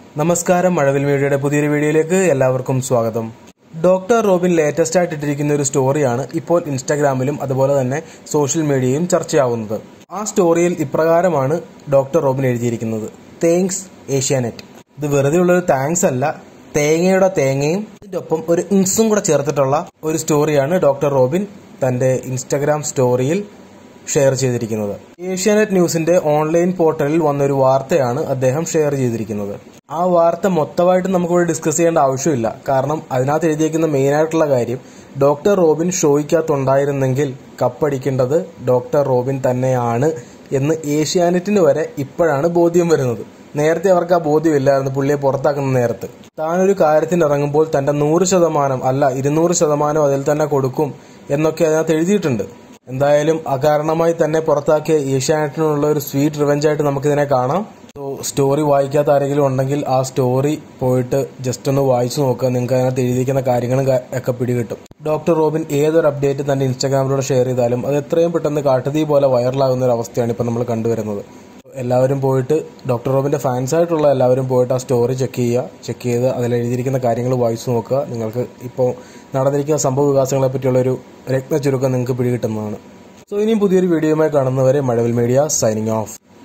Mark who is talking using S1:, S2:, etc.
S1: നമസ്കാരം മഴവിൽ മീഡിയയുടെ പുതിയൊരു വീഡിയോയിലേക്ക് എല്ലാവർക്കും സ്വാഗതം ഡോക്ടർ റോബിൻ ലേറ്റസ്റ്റ് ആയിട്ട് ഇട്ടിരിക്കുന്ന ഒരു സ്റ്റോറിയാണ് ഇപ്പോൾ ഇൻസ്റ്റാഗ്രാമിലും അതുപോലെ തന്നെ സോഷ്യൽ മീഡിയയും ചർച്ചയാവുന്നത് ആ സ്റ്റോറിയിൽ ഇപ്രകാരമാണ് ഡോക്ടർ റോബിൻ എഴുതിയിരിക്കുന്നത് താങ്ക്സ് ഏഷ്യാനെറ്റ് ഇത് വെറുതെ ഉള്ളൊരു താങ്ക്സ് അല്ല തേങ്ങയുടെ തേങ്ങയും ഇതിന്റെ ഒപ്പം ഒരു ഇൻസും കൂടെ ചേർത്തിട്ടുള്ള ഒരു സ്റ്റോറിയാണ് ഡോക്ടർ റോബിൻ തന്റെ ഇൻസ്റ്റാഗ്രാം സ്റ്റോറിയിൽ ഷെയർ ചെയ്തിരിക്കുന്നത് ഏഷ്യാനെറ്റ് ന്യൂസിന്റെ ഓൺലൈൻ പോർട്ടലിൽ വന്നൊരു വാർത്തയാണ് അദ്ദേഹം ഷെയർ ചെയ്തിരിക്കുന്നത് ആ വാർത്ത മൊത്തമായിട്ട് നമുക്കിവിടെ ഡിസ്കസ് ചെയ്യേണ്ട ആവശ്യമില്ല കാരണം അതിനകത്ത് എഴുതിയിരിക്കുന്ന മെയിൻ ആയിട്ടുള്ള കാര്യം ഡോക്ടർ റോബിൻ ഷോയ്ക്കകത്തുണ്ടായിരുന്നെങ്കിൽ കപ്പടിക്കേണ്ടത് ഡോക്ടർ റോബിൻ തന്നെയാണ് എന്ന് ഏഷ്യാനെറ്റിന് വരെ ഇപ്പോഴാണ് ബോധ്യം വരുന്നത് നേരത്തെ അവർക്ക് ആ ബോധ്യമില്ലായിരുന്നു പുള്ളിയെ പുറത്താക്കുന്ന നേരത്ത് താനൊരു കാര്യത്തിന് ഇറങ്ങുമ്പോൾ തന്റെ നൂറ് ശതമാനം അല്ല ഇരുന്നൂറ് ശതമാനം അതിൽ തന്നെ കൊടുക്കും എന്നൊക്കെ അതിനകത്ത് എഴുതിയിട്ടുണ്ട് എന്തായാലും അകാരണമായി തന്നെ പുറത്താക്കിയ ഏഷ്യാനെറ്റിനുള്ള ഒരു സ്വീറ്റ് റിവെഞ്ചായിട്ട് നമുക്കിതിനെ കാണാം സോ സ്റ്റോറി വായിക്കാത്ത ആരെങ്കിലും ഉണ്ടെങ്കിൽ ആ സ്റ്റോറി പോയിട്ട് ജസ്റ്റ് ഒന്ന് വായിച്ചു നോക്കുക നിങ്ങൾക്ക് അതിനകത്ത് എഴുതിയിരിക്കുന്ന കാര്യങ്ങളും ക- ഒക്കെ പിടികിട്ടും ഡോക്ടർ റോബിൻ ഏതൊരു അപ്ഡേറ്റ് തന്റെ ഇൻസ്റ്റാഗ്രാമിലൂടെ ഷെയർ ചെയ്താലും അത് എത്രയും പെട്ടെന്ന് കാട്ടുതീ പോലെ വൈറലാകുന്ന ഒരു അവസ്ഥയാണ് ഇപ്പം നമ്മൾ കണ്ടുവരുന്നത് എല്ലാവരും പോയിട്ട് ഡോക്ടർ റോബിന്റെ ഫാൻസ് ആയിട്ടുള്ള എല്ലാവരും പോയിട്ട് ആ സ്റ്റോറി ചെക്ക് ചെയ്യുക ചെക്ക് ചെയ്ത് അതിൽ എഴുതിയിരിക്കുന്ന കാര്യങ്ങൾ വായിച്ചു നോക്കുക നിങ്ങൾക്ക് ഇപ്പോൾ നടന്നിരിക്കുന്ന സംഭവ വികാസങ്ങളെ പറ്റിയുള്ള ഒരു രത്ന ചുരുക്കം നിങ്ങൾക്ക് പിടികിട്ടുന്നതാണ് സോ ഇനിയും പുതിയൊരു വീഡിയോയുമായി കാണുന്നവരെ മഴവിൽ മീഡിയ സൈനിങ് ഓഫ്